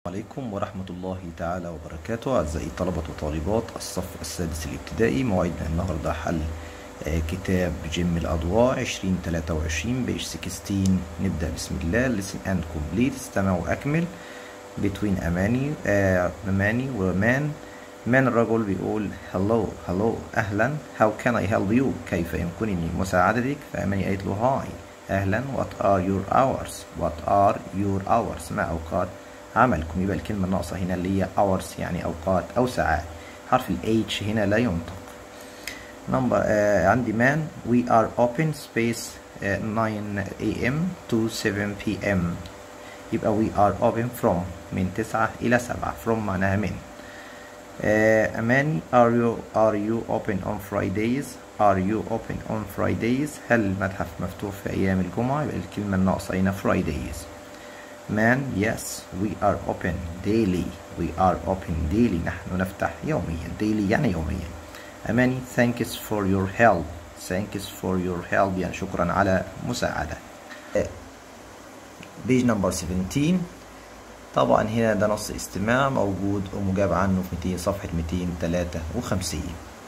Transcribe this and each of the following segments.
عليكم ورحمة الله تعالى وبركاته أعزائي طلبة وطالبات الصف السادس الابتدائي موعدنا النهاردة حل آه، كتاب جيم الأضواء 2023 بيج 16 نبدأ بسم الله listen and complete استمع وأكمل between أماني آه، أماني ومان مان الرجل بيقول hello hello أهلا how can I help you كيف يمكنني مساعدتك فأماني قالت له hi أهلا what are your hours what are your hours ما أوقات عملكم يبقى الكلمة الناقصة هنا اللي هي hours يعني أوقات أو ساعات حرف ال H هنا لا ينطق نمبر آه عندي man we are open space آه 9 am to 7 pm يبقى we are open from من 9 إلى 7 from معناها من آه أماني are you are you open on Fridays are you open on Fridays هل المتحف مفتوح في أيام الجمعة يبقى الكلمة الناقصة هنا Fridays man yes we are open daily we are open daily نحن نفتح يوميا daily يعني يوميا أماني thanks for your help thanks for your help يعني شكرا على مساعدة بيج نمبر 17 طبعا هنا ده نص استماع موجود ومجاب عنه في 200 صفحة 253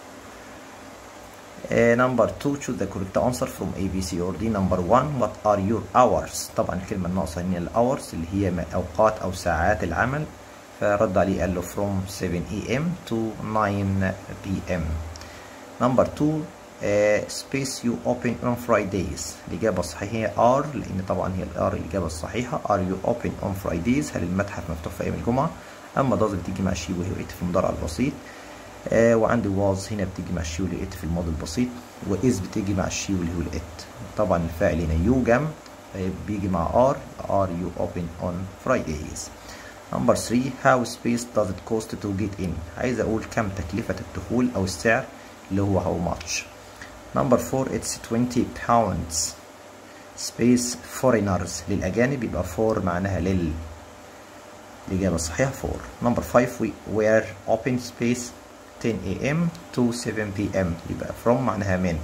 Uh, number 2 choose the correct answer from A, B, C or D. Number 1 what are your hours؟ طبعا الكلمة الناقصة هي الhours اللي هي أوقات أو ساعات العمل فرد عليه قال له from 7 a.m. to 9 p.m. Number 2 uh, space you open on Fridays الإجابة الصحيحة هي are لأن طبعا هي الار الإجابة الصحيحة are you open on Fridays هل المتحف مفتوح في أيام الجمعة؟ أما does بتيجي مع she وهي في المضارع البسيط آه وعندي واز هنا بتيجي مع الشي والإت في الماضي البسيط وإز بتيجي مع الشي واللي هو الإت طبعا الفاعل هنا يو جم بيجي مع ار ار يو اوبن اون فرايدايز نمبر 3 هاو سبيس does it cost to get in عايز اقول كم تكلفة الدخول او السعر اللي هو هاو ماتش نمبر 4 it's 20 pounds space foreigners للأجانب يبقى for معناها لل الإجابة الصحيحة for نمبر 5 we were open space 10 a.m. to 7 p.m. يبقى from معناها من.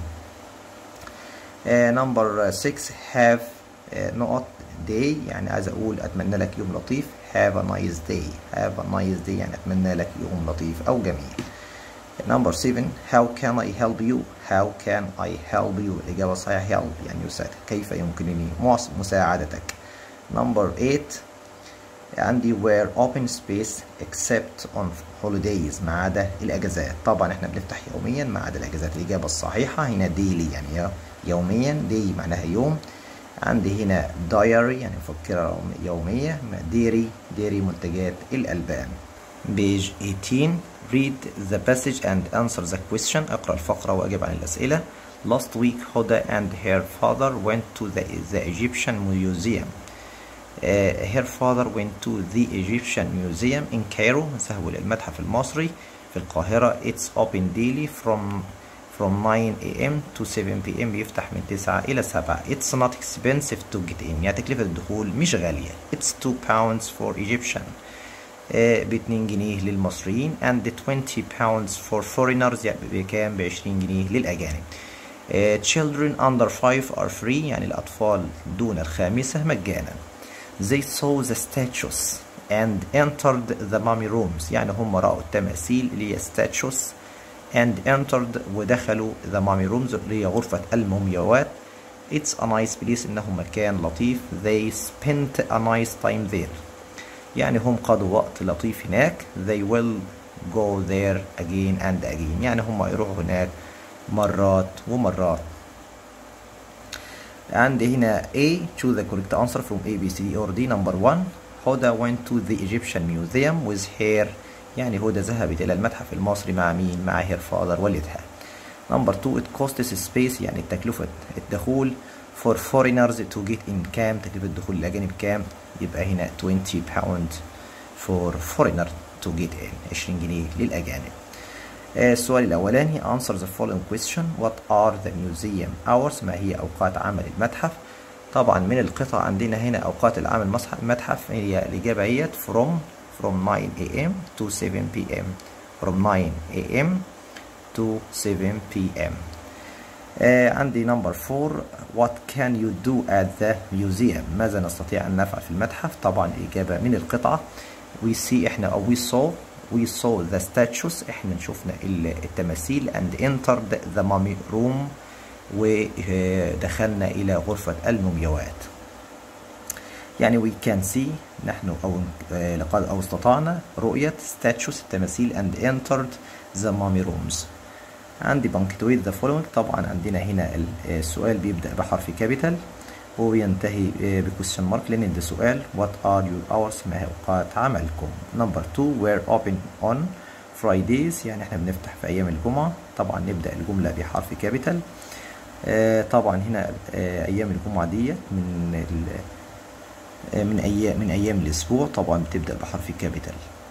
نمبر uh, 6 have uh, نقط day يعني عايز أقول أتمنى لك يوم لطيف have a nice day have a nice day يعني أتمنى لك يوم لطيف أو جميل. نمبر 7 how can I help you how can I help you الإجابة الصحيحة help يعني يساعد كيف يمكنني مساعدتك. نمبر 8 عندي where open space except on holidays ما عدا الأجازات طبعا احنا بنفتح يوميا ما عدا الأجازات الإجابة الصحيحة هنا daily يعني يوميا day معناها يوم عندي هنا diary يعني مفكرة يومية dairy dairy منتجات الألبان page 18 read the passage and answer the question اقرأ الفقرة وأجب عن الأسئلة last week Hoda and her father went to the, the Egyptian museum Uh, her father went to the Egyptian Museum in Cairo ذهبوا للمتحف المصري في القاهرة it's open daily from from 9 a.m. to 7 p.m. بيفتح من 9 إلى 7 it's not expensive to get in يعني تكلفة الدخول مش غالية it's 2 pounds for Egyptian uh, ب 2 جنيه للمصريين and 20 pounds for foreigners يعني بكام ب 20 جنيه للأجانب uh, children under 5 are free يعني الأطفال دون الخامسة مجانا they saw the statues and entered the mummy rooms يعني هم رأوا التماثيل اللي هي statues and entered ودخلوا the mummy rooms اللي هي غرفة المومياوات it's a nice place إنه مكان لطيف they spent a nice time there يعني هم قضوا وقت لطيف هناك they will go there again and again يعني هم يروحوا هناك مرات ومرات عندي هنا A choose the correct answer from A B C D or D number 1 هدى went to the Egyptian museum with her يعني هدى ذهبت إلى المتحف المصري مع مين مع her father والدها number 2 it costs space يعني تكلفة الدخول for foreigners to get in كام تكلفة دخول الأجانب كام يبقى هنا 20 pound for foreigner to get in 20 جنيه للأجانب السؤال الأولاني answer the following question what are the museum hours ما هي أوقات عمل المتحف طبعا من القطع عندنا هنا أوقات العمل المتحف هي الإجابة هي from from 9 a.m. to 7 p.m. from 9 a.m. to 7 p.m. آه عندي number 4 what can you do at the museum ماذا نستطيع أن نفعل في المتحف طبعا الإجابة من القطعة we see احنا او we saw we saw the statues احنا شفنا التماثيل and entered the mummy room ودخلنا الى غرفة المومياوات يعني we can see نحن او لقد او استطعنا رؤية statues التماثيل and entered the mummy rooms عندي punctuate the following طبعا عندنا هنا السؤال بيبدأ بحرف كابيتال وينتهي بكويشن مارك لان ده سؤال what are your hours ما هي اوقات عملكم نمبر 2 we're open on Fridays يعني احنا بنفتح في ايام الجمعة طبعا نبدأ الجملة بحرف كابيتال طبعا هنا ايام الجمعة ديت من من ايام من ايام الاسبوع طبعا بتبدأ بحرف كابيتال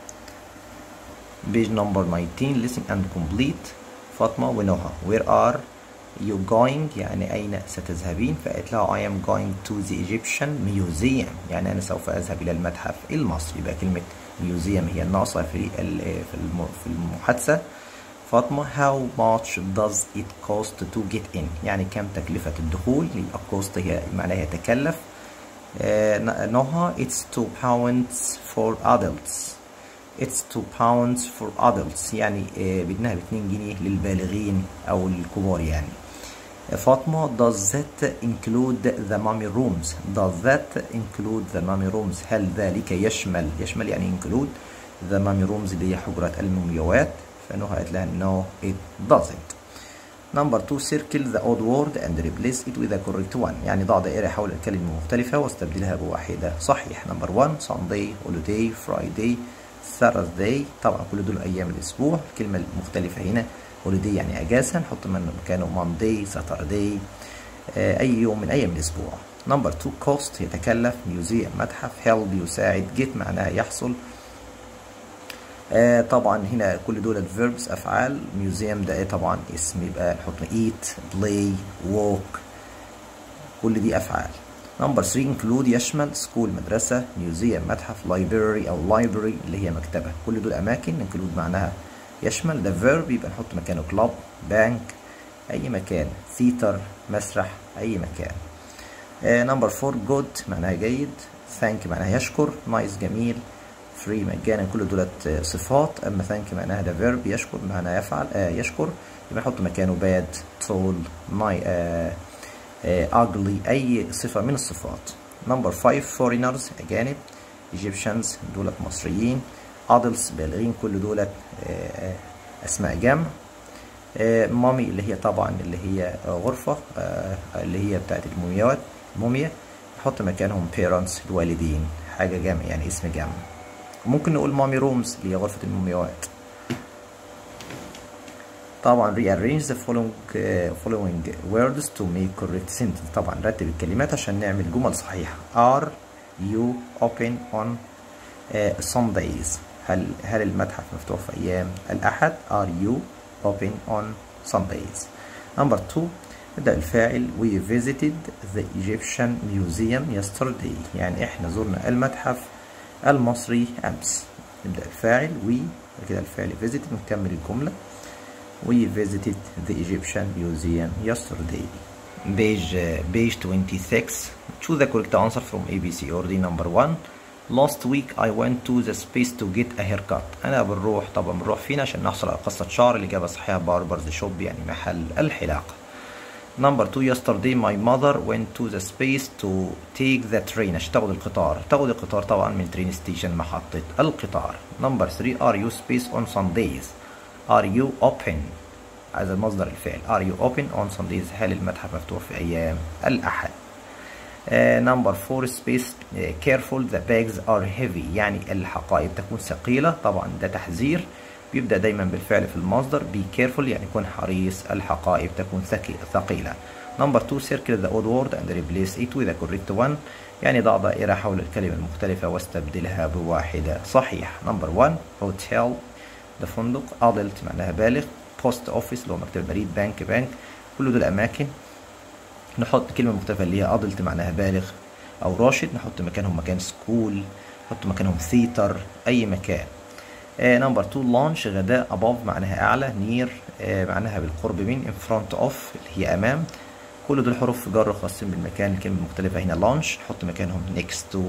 بيج نمبر 19 listen and complete فاطمة ونهى where are you going يعني أين ستذهبين فقالت لها I am going to the Egyptian museum يعني أنا سوف أذهب إلى المتحف المصري يبقى كلمة museum هي الناقصة في في المحادثة فاطمة how much does it cost to get in يعني كم تكلفة الدخول يبقى cost هي معناها يتكلف نهى it's two pounds for adults it's two pounds for adults يعني بدناها ب 2 جنيه للبالغين أو الكبار يعني فاطمة does that include the mummy rooms does that include the mummy rooms هل ذلك يشمل يشمل يعني include the mummy rooms اللي هي حجرة المومياوات فنهى قالت لها no it doesn't number two circle the odd word and replace it with the correct one يعني ضع دائرة حول الكلمة مختلفة واستبدلها بواحدة صحيح number one Sunday holiday Friday Thursday طبعا كل دول أيام الأسبوع الكلمة المختلفة هنا هوليدي يعني اجازه نحط من مكانه ماندي ساتردي اي يوم من ايام الاسبوع نمبر 2 كوست يتكلف ميوزيوم متحف هيلب يساعد جيت معناها يحصل آه طبعا هنا كل دول فيربس افعال ميوزيوم ده ايه طبعا اسم يبقى نحط ايت بلاي ووك كل دي افعال نمبر 3 انكلود يشمل سكول مدرسه ميوزيوم متحف لايبراري او لايبرري اللي هي مكتبه كل دول اماكن انكلود معناها يشمل ده فيرب يبقى نحط مكانه كلاب بانك اي مكان ثيتر مسرح اي مكان نمبر فور جود معناها جيد ثانك معناها يشكر نايس جميل فري مجانا كل دولت صفات اما ثانك معناها ده فيرب يشكر معناها يفعل آه يشكر يبقى نحط مكانه باد تول ناي اجلي اي صفه من الصفات نمبر 5 فورينرز اجانب ايجيبشنز دولت مصريين adults بالغين كل دولت اسماء جمع مامي اللي هي طبعا اللي هي غرفة اللي هي بتاعت المومياوات موميا نحط مكانهم parents الوالدين حاجة جمع يعني اسم جمع ممكن نقول مامي رومز اللي هي غرفة المومياوات طبعا rearrange the following uh, following words to make correct sentence طبعا رتب الكلمات عشان نعمل جمل صحيحة are you open on uh, Sundays هل هل المتحف مفتوح في أيام الأحد are you open on Sundays number two بدأ الفاعل we visited the Egyptian museum yesterday يعني احنا زرنا المتحف المصري أمس نبدأ الفاعل we كده الفعل visited نكمل الجملة we visited the Egyptian museum yesterday page uh, page 26 choose the correct answer from ABC or D number one last week I went to the space to get a haircut أنا بنروح طبعا بنروح فين عشان نحصل على قصة شعر الإجابة الصحيحة باربرز شوب يعني محل الحلاقة Number two yesterday my mother went to the space to take the train عشان تاخد القطار تاخد القطار طبعا من train station محطة القطار Number three are you space on Sundays are you open هذا مصدر الفعل are you open on Sundays هل المتحف مفتوح في أيام الأحد نمبر فور سبيس كيرفول ذا باجز ار هيفي يعني الحقائب تكون ثقيله طبعا ده تحذير بيبدا دايما بالفعل في المصدر بي كيرفول يعني يكون حريص الحقائب تكون ثقيله نمبر 2 سيركل ذا اود وورد اند ريبليس ات وذ كوريكت وان يعني ضع دائره حول الكلمه المختلفه واستبدلها بواحده صحيح نمبر 1 هوتيل ده فندق ادلت معناها بالغ بوست اوفيس اللي هو مكتب البريد بنك بنك كل دول اماكن نحط كلمة مختلفة اللي هي أدلت معناها بالغ أو راشد نحط مكانهم مكان سكول نحط مكانهم ثيتر أي مكان نمبر 2 لانش غداء above معناها أعلى نير آه معناها بالقرب من in front of اللي هي أمام كل دول حروف جر خاصين بالمكان الكلمة المختلفة هنا لانش نحط مكانهم next to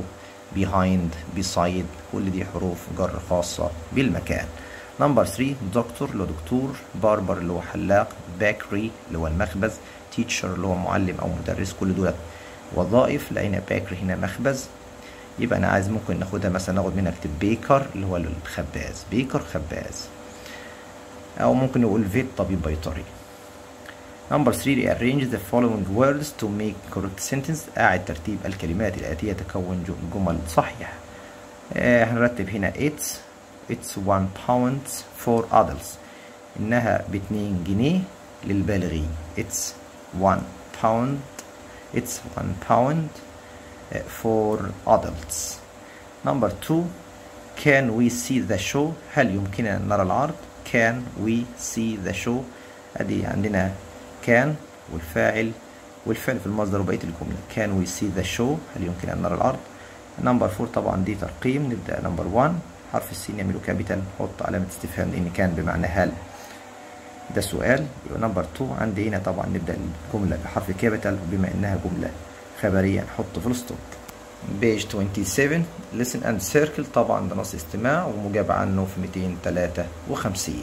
behind beside كل دي حروف جر خاصة بالمكان نمبر 3 دكتور اللي هو دكتور باربر اللي هو حلاق باكري اللي هو المخبز تيتشر اللي هو معلم او مدرس كل دول وظائف لقينا باكري هنا مخبز يبقى انا عايز ممكن ناخدها مثلا ناخد منها اكتب بيكر اللي هو الخباز بيكر خباز او ممكن نقول فيت طبيب بيطري Number 3 rearrange the following words to make correct sentence أعد ترتيب الكلمات الآتية تكون جمل صحيحة آه هنرتب هنا it's it's one pound for adults إنها باتنين جنيه للبالغين it's one pound it's one pound for adults number two can we see the show هل يمكننا أن نرى العرض can we see the show ادي عندنا كان والفاعل والفعل في المصدر وبقيه الجمله can we see the show هل يمكن ان نرى العرض نمبر 4 طبعا دي ترقيم نبدا نمبر 1 حرف السين نعمله كابيتال نحط علامه استفهام لان كان بمعنى هل ده سؤال يبقى نمبر 2 عندي هنا طبعا نبدا الجمله بحرف كابيتال بما انها جمله خبريه نحط فول ستوب بيج 27 listen and circle طبعا ده نص استماع ومجاب عنه في 253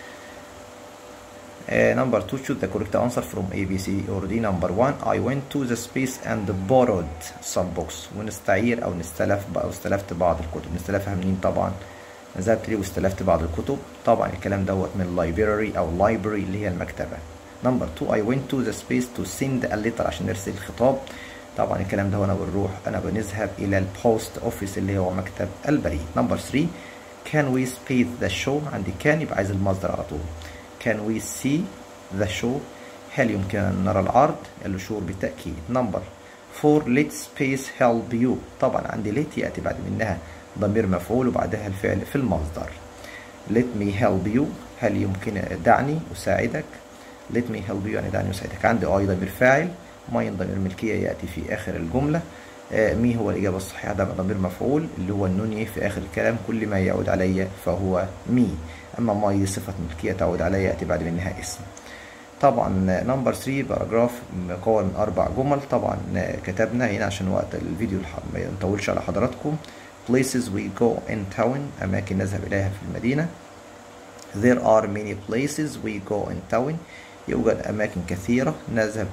Uh, number two, choose the correct answer from A, B, C or D. Number one, I went to the space and borrowed some books. ونستعير أو نستلف أو استلفت بعض الكتب. نستلفها منين طبعا؟ نزلت لي واستلفت بعض الكتب. طبعا الكلام دوت من library أو library اللي هي المكتبة. Number two, I went to the space to send a letter عشان نرسل الخطاب. طبعا الكلام ده وانا بنروح انا بنذهب الى البوست اوفيس اللي هو مكتب البريد. Number three, can we space the show؟ عندي كان يبقى عايز المصدر على طول. Can we see the show هل يمكن أن نرى العرض الشور بالتأكيد number four let space help you طبعا عندي let يأتي بعد منها ضمير مفعول وبعدها الفعل في المصدر let me help you هل يمكن دعني أساعدك let me help you يعني دعني أساعدك عندي أي ضمير فاعل ماين ضمير ملكية يأتي في آخر الجملة آه مي هو الإجابة الصحيحة ده ضمير مفعول اللي هو النوني في آخر الكلام كل ما يعود علي فهو مي أما ماي صفة ملكية تعود علي يأتي بعد منها اسم طبعا نمبر 3 باراجراف مكون من أربع جمل طبعا كتبنا هنا عشان وقت الفيديو ما يطولش على حضراتكم places we go in town أماكن نذهب إليها في المدينة there are many places we go in town يوجد أماكن كثيرة نذهب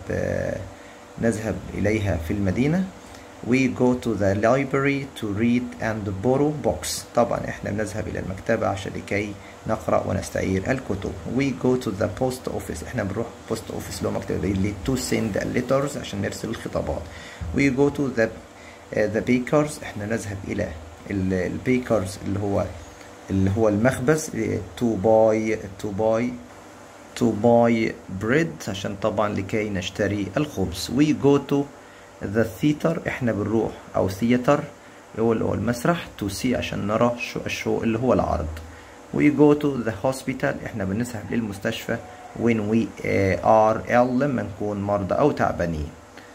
نذهب إليها في المدينة We go to the library to read and borrow books. طبعا احنا بنذهب إلى المكتبة عشان لكي نقرأ ونستعير الكتب. We go to the post office. احنا بنروح post office اللي هو مكتبة اللي to send letters عشان نرسل الخطابات. We go to the uh, the bakers. احنا نذهب إلى البيكرز اللي هو اللي هو المخبز to buy to buy to buy bread عشان طبعا لكي نشتري الخبز. We go to ذا ثيتر احنا بنروح او ثيتر هو اللي هو المسرح تو سي عشان نرى شو الشو اللي هو العرض we go to the hospital احنا بنذهب للمستشفى when we are ill لما نكون مرضى او تعبانين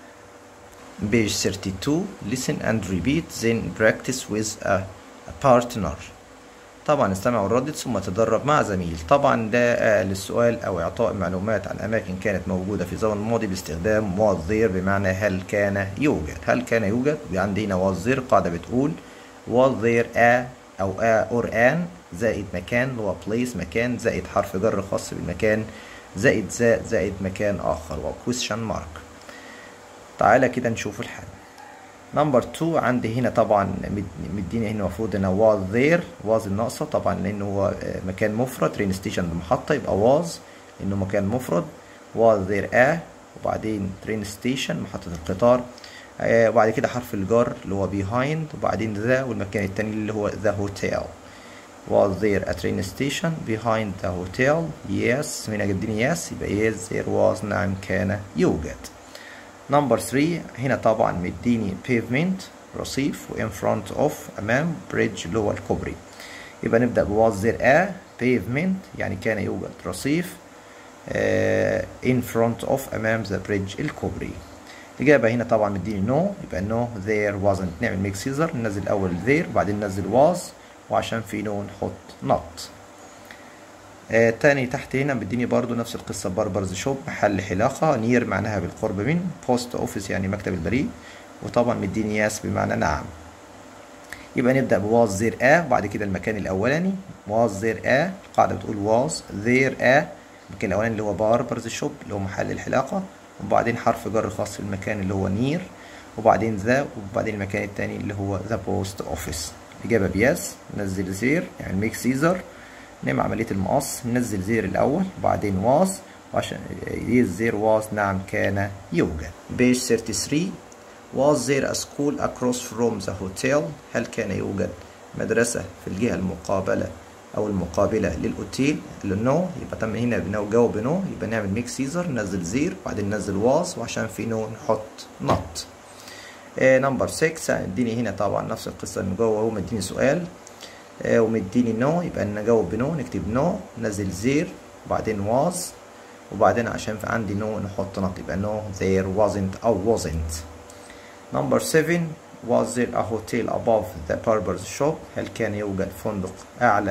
page 32 listen and repeat then practice with a, a partner طبعا استمع وردد ثم تدرب مع زميل طبعا ده للسؤال او اعطاء معلومات عن اماكن كانت موجوده في الزمن الماضي باستخدام was there بمعنى هل كان يوجد هل كان يوجد عندنا was there قاعده بتقول was there a او a or an زائد مكان اللي هو place مكان زائد حرف جر خاص بالمكان زائد ذا زائد مكان اخر و question mark تعالى كده نشوف الحل نمبر 2 عندي هنا طبعا مديني هنا المفروض هنا was there was الناقصه طبعا لانه هو مكان مفرد ترين ستيشن محطه يبقى was لانه مكان مفرد was there a وبعدين ترين ستيشن محطه القطار آه وبعد كده حرف الجر اللي هو behind وبعدين ذا والمكان التاني اللي هو the hotel was there a train station behind the hotel yes هنا جدني yes يبقى yes there was نعم كان يوجد نمبر 3 هنا طبعا مديني pavement رصيف و in front of أمام bridge اللي هو الكوبري يبقى نبدأ ب was there a pavement يعني كان يوجد رصيف uh, in front of أمام the bridge الكوبري الإجابة هنا طبعا مديني no يبقى no there wasn't نعمل ميك سيزر ننزل الأول there بعدين ننزل was وعشان في no نحط not آه تاني تحت هنا مديني برضو نفس القصة بربرز شوب محل حلاقة نير معناها بالقرب من بوست اوفيس يعني مكتب البريد وطبعا مديني ياس بمعنى نعم يبقى نبدأ بواز زير ا وبعد كده المكان الأولاني واز زير ا القاعدة بتقول واز زير ا المكان الأولاني اللي هو باربرز شوب اللي هو محل الحلاقة وبعدين حرف جر خاص في المكان اللي هو نير وبعدين ذا وبعدين المكان التاني اللي هو ذا بوست اوفيس الإجابة بيس ننزل زير يعني ميك سيزر نعمل عملية المقص ننزل زير الأول وبعدين واز وعشان زير واز نعم كان يوجد بيج 33 was there a school across from the hotel هل كان يوجد مدرسة في الجهة المقابلة أو المقابلة للأوتيل نو يبقى تم هنا بنجاوب نو يبقى نعمل ميك سيزر ننزل زير وبعدين ننزل واز وعشان في نو نحط نوت نمبر 6 اديني هنا طبعا نفس القصة من جوه هو مديني سؤال آه ومديني نو يبقى نجاوب بنو نكتب نو ننزل زير وبعدين واز وبعدين عشان في عندي نو نحط نوت يبقى نو there wasn't أو wasn't Number 7 Was there a hotel above the barber's shop هل كان يوجد فندق أعلى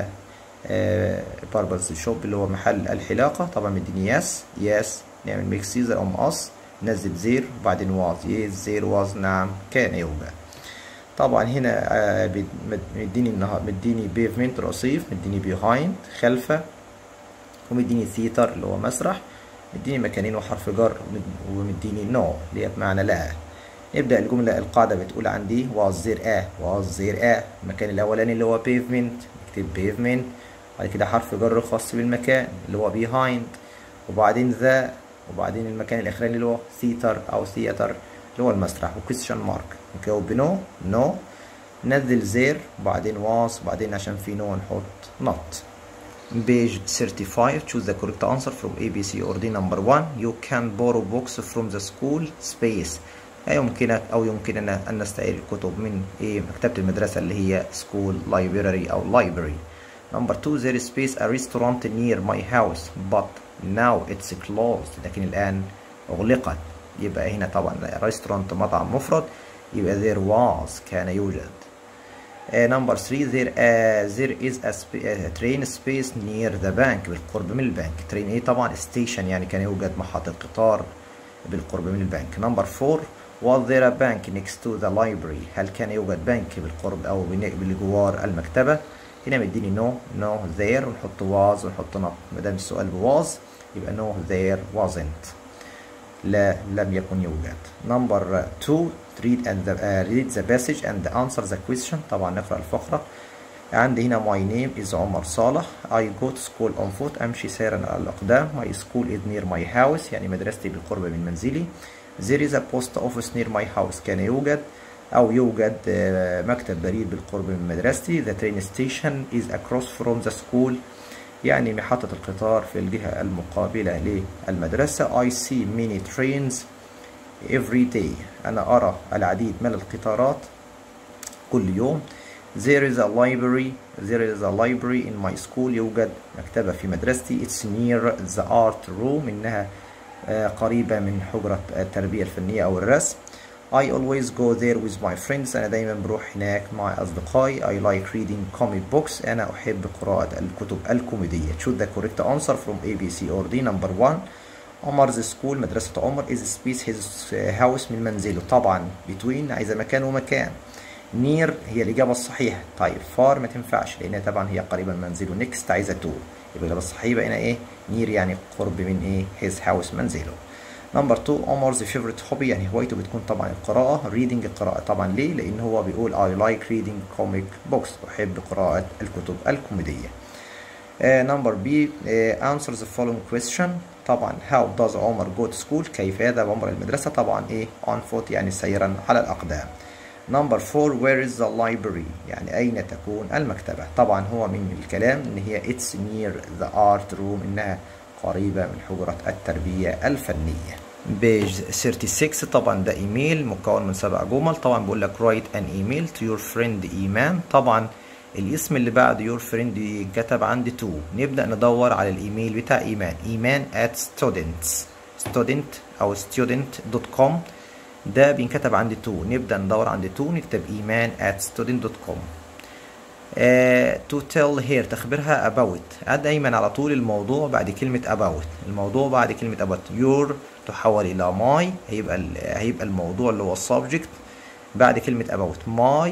barber's shop اللي هو محل الحلاقة طبعا مديني يس يس نعمل ميك سيزر أو مقص نزل زير وبعدين واز يس زير واز نعم كان يوجد طبعا هنا مديني النهار مديني بيفمنت رصيف مديني بيهايند خلفه ومديني ثيتر اللي هو مسرح مديني مكانين وحرف جر ومديني نو اللي هي بمعنى لا نبدأ الجملة القاعدة بتقول عندي was there a was there a المكان الأولاني اللي هو pavement نكتب pavement بعد كده حرف جر خاص بالمكان اللي هو behind وبعدين ذا وبعدين المكان الأخراني اللي هو theater أو theater اللي هو المسرح وكويستشن مارك نجاوب بنو نو ننزل زير وبعدين was وبعدين عشان في نو نحط not page 35 choose the correct answer from A B C or D number 1 you can borrow books from the school space يمكنك أو يمكننا أن نستعير الكتب من إيه مكتبة المدرسة اللي هي school library أو library. Number two there is space a restaurant near my house but now it's closed لكن الآن أغلقت يبقى هنا طبعا restaurant مطعم مفرد يبقى there was كان يوجد. Uh, number three there uh, there is a, sp a train space near the bank بالقرب من البنك. train إيه طبعا station يعني كان يوجد محطة قطار بالقرب من البنك. Number four Was there a bank next to the library؟ هل كان يوجد بنك بالقرب أو بالجوار المكتبة؟ هنا مديني no no there ونحط was ونحط not ما دام السؤال was يبقى no there wasn't لا لم يكن يوجد. Number two read and the, uh, read the passage and answer the question طبعا نقرأ الفقرة عندي هنا my name is عمر صالح I go to school on foot أمشي سيرا على الأقدام my school is near my house يعني مدرستي بالقرب من منزلي There is a post office near my house كان يوجد أو يوجد مكتب بريد بالقرب من مدرستي The train station is across from the school يعني محطة القطار في الجهة المقابلة للمدرسة I see many trains every day أنا أرى العديد من القطارات كل يوم There is a library There is a library in my school يوجد مكتبة في مدرستي It's near the art room إنها قريبة من حجرة التربية الفنية أو الرسم I always go there with my friends أنا دايما بروح هناك مع أصدقائي I like reading comic books أنا أحب قراءة الكتب الكوميدية Choose the correct answer from A, B, C or D Number one عمر's school مدرسة عمر is space his house من منزله طبعا between عايزة مكان ومكان near هي الإجابة الصحيحة طيب far ما تنفعش لأنها طبعا هي قريبة من منزله next عايزة to يبقى الإجابة الصحيحة بقينا إيه near يعني قرب من إيه his house منزله نمبر 2 عمر's favorite hobby يعني هوايته بتكون طبعا القراءة reading القراءة طبعا ليه؟ لأن هو بيقول I like reading comic books أحب قراءة الكتب الكوميدية. نمبر uh, B uh, answer the following question طبعا how does عمر go to school كيف يذهب عمر المدرسة طبعا إيه on foot يعني سيرا على الأقدام. نمبر 4 where is the library يعني أين تكون المكتبة طبعا هو من الكلام إن هي it's near the art room إنها قريبة من حجرة التربية الفنية بيج 36 طبعا ده ايميل مكون من سبع جمل طبعا بيقول لك write an email to your friend ايمان طبعا الاسم اللي بعد your friend كتب عندي تو نبدأ ندور على الايميل بتاع ايمان ايمان at students student او student.com ده بينكتب عندي تو نبدأ ندور عند تو نكتب ايمان at student.com Uh, to tell her تخبرها about عد دايما على طول الموضوع بعد كلمة about الموضوع بعد كلمة about your تحول إلى my هيبقى هيبقى الموضوع اللي هو السبجكت بعد كلمة about my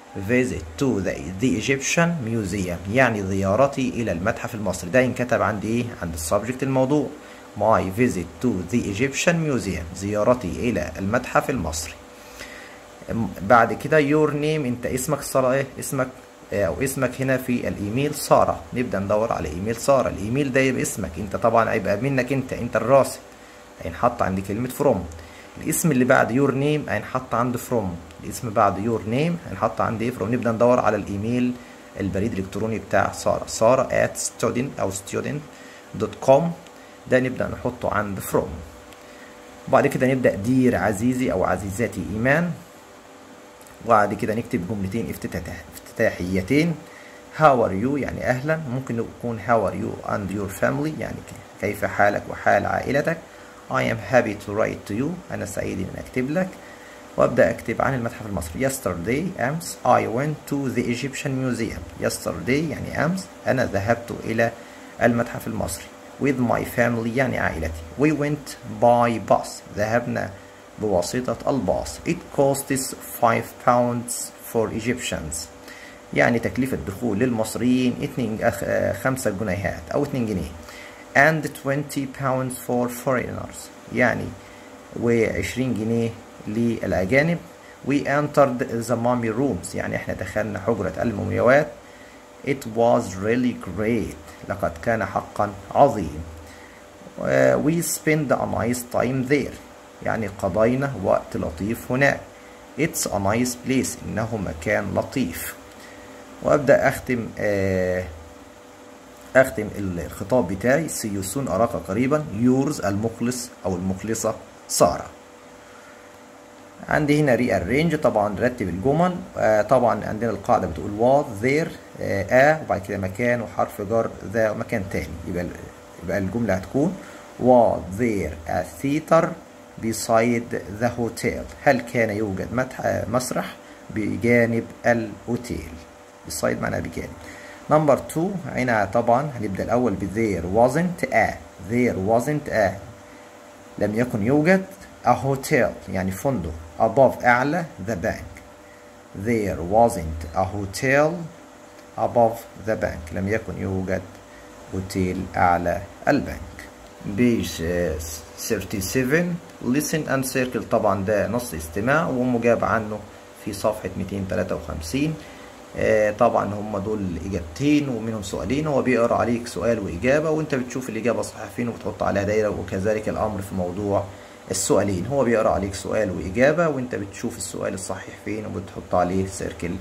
visit to the, the Egyptian museum يعني زيارتي إلى المتحف المصري ده ينكتب عند إيه؟ عند السبجكت الموضوع my visit to the Egyptian museum زيارتي إلى المتحف المصري بعد كده your name انت اسمك الصلاة ايه اسمك او اسمك هنا في الايميل سارة نبدأ ندور على ايميل سارة الايميل ده يبقى اسمك انت طبعا هيبقى منك انت انت الراسل هينحط عند كلمة from الاسم اللي بعد your name هينحط عند from الاسم بعد your name هينحط عند ايه from نبدأ ندور على الايميل البريد الالكتروني بتاع سارة سارة at student او student.com ده نبدأ نحطه عند from وبعد كده نبدأ دير عزيزي او عزيزاتي ايمان وبعد كده نكتب جملتين افتتاح افتتاحيتين how are you يعني أهلا ممكن يكون how are you and your family يعني كيف حالك وحال عائلتك I am happy to write to you أنا سعيد أن أكتب لك وأبدأ أكتب عن المتحف المصري yesterday أمس I went to the Egyptian museum yesterday يعني أمس أنا ذهبت إلى المتحف المصري with my family يعني عائلتي we went by bus ذهبنا بواسطة الباص it costs 5 pounds for Egyptians يعني تكلفة دخول للمصريين 2 5 جنيهات أو 2 جنيه and 20 pounds for foreigners يعني و20 جنيه للأجانب we entered the mummy rooms يعني احنا دخلنا حجرة المومياوات it was really great لقد كان حقا عظيم uh, we spent a nice time there يعني قضينا وقت لطيف هناك It's a nice place إنه مكان لطيف وأبدأ أختم آه أختم الخطاب بتاعي see you soon أراك قريبا yours المخلص أو المخلصة سارة عندي هنا rearrange طبعا رتب الجمل آه طبعا عندنا القاعدة بتقول was there آه, آه وبعد كده مكان وحرف جر ذا مكان تاني يبقى يبقى الجملة هتكون was there a theater beside the hotel هل كان يوجد مسرح بجانب الأوتيل beside معناها بجانب نمبر 2 هنا طبعا هنبدأ الأول ب there wasn't a there wasn't a لم يكن يوجد a hotel يعني فندق above أعلى the bank there wasn't a hotel above the bank لم يكن يوجد أوتيل أعلى البنك بيج 37 listen and circle طبعا ده نص استماع ومجاب عنه في صفحة 253 آه طبعا هم دول إجابتين ومنهم سؤالين هو بيقرأ عليك سؤال وإجابة وأنت بتشوف الإجابة صحيحة فين وبتحط عليها دايرة وكذلك الأمر في موضوع السؤالين هو بيقرأ عليك سؤال وإجابة وأنت بتشوف السؤال الصحيح فين وبتحط عليه سيركل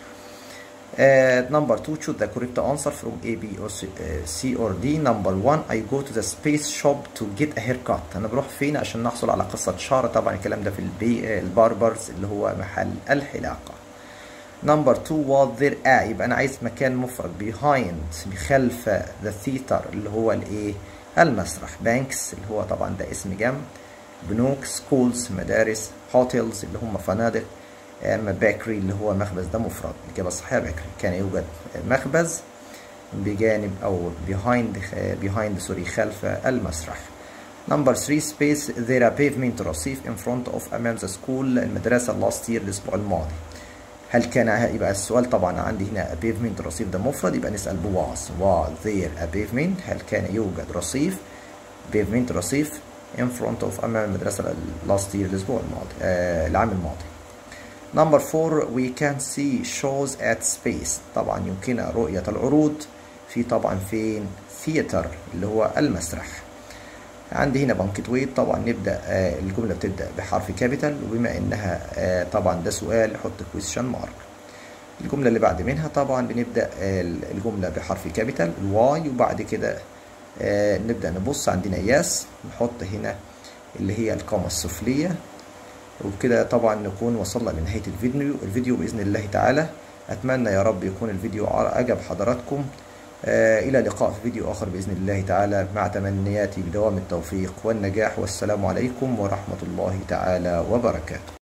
Uh, number two, choose the correct answer from A, B, or C, uh, C or D. Number one, I go to the space shop to get a haircut. أنا بروح فين عشان نحصل على قصة شعر طبعا الكلام ده في البي الباربرز اللي هو محل الحلاقة. Number two was there a يبقى أنا عايز مكان مفرد behind بخلف the theater اللي هو الإيه؟ المسرح. banks اللي هو طبعا ده اسم جمع. بنوك schools مدارس hotels اللي هم فنادق. اما باكري اللي هو مخبز ده مفرد الإجابة الصحيحة باكري كان يوجد مخبز بجانب أو behind behind سوري خلف المسرح نمبر 3 سبيس there a pavement رصيف in front of أمام the school المدرسة last year الأسبوع الماضي هل كان يبقى السؤال طبعا عندي هنا a pavement رصيف ده مفرد يبقى نسأل بواز was there a pavement هل كان يوجد رصيف pavement رصيف in front of أمام المدرسة last year الأسبوع الماضي آه العام الماضي نمبر 4 we can see shows at space طبعا يمكننا رؤية العروض في طبعا فين ثياتر اللي هو المسرح عندي هنا بانكتويت طبعا نبدأ آه الجملة بتبدأ بحرف كابيتال وبما انها آه طبعا ده سؤال نحط كويستشن مارك الجملة اللي بعد منها طبعا بنبدأ آه الجملة بحرف كابيتال الواي وبعد كده نبدأ نبص عندنا ياس نحط هنا اللي هي القامة السفلية وبكده طبعا نكون وصلنا لنهاية الفيديو الفيديو بإذن الله تعالى أتمنى يا رب يكون الفيديو أعجب حضراتكم آه إلى لقاء في فيديو آخر بإذن الله تعالى مع تمنياتي بدوام التوفيق والنجاح والسلام عليكم ورحمة الله تعالى وبركاته